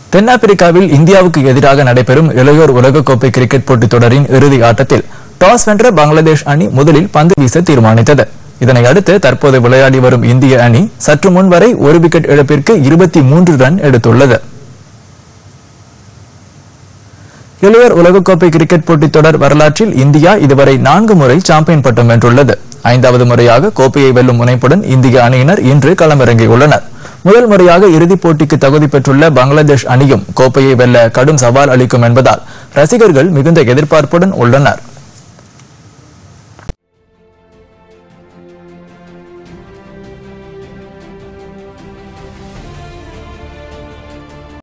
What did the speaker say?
தென்னாப்பிரிக்காவில் இந்தியாவுக்கு எதிராக நடைபெறும் இளையோர் உலகக்கோப்பை கிரிக்கெட் போட்டித் தொடரின் இறுதி ஆட்டத்தில் டாஸ் வென்ற பங்களாதேஷ் அணி முதலில் பந்து வீச தீர்மானித்தது இதனை அடுத்து தற்போது விளையாடி வரும் இந்திய அணி சற்று முன் வரை ஒரு விக்கெட் இழப்பிற்கு இருபத்தி மூன்று ரன் எடுத்துள்ளது இளையோர் உலகக்கோப்பை கிரிக்கெட் போட்டித் தொடர் வரலாற்றில் இந்தியா இதுவரை நான்கு முறை சாம்பியன் பட்டம் வென்றுள்ளது ஐந்தாவது முறையாக கோப்பையை வெல்லும் முனைப்புடன் இந்திய அணியினர் இன்று களமிறங்கியுள்ளனர் முதல் முறையாக இறுதிப் போட்டிக்கு தகுதி பெற்றுள்ள பங்களாதேஷ் அணியும் கோப்பையை வெல்ல கடும் சவால் அளிக்கும் என்பதால் ரசிகர்கள் மிகுந்த எதிர்பார்ப்புடன் உள்ளனர்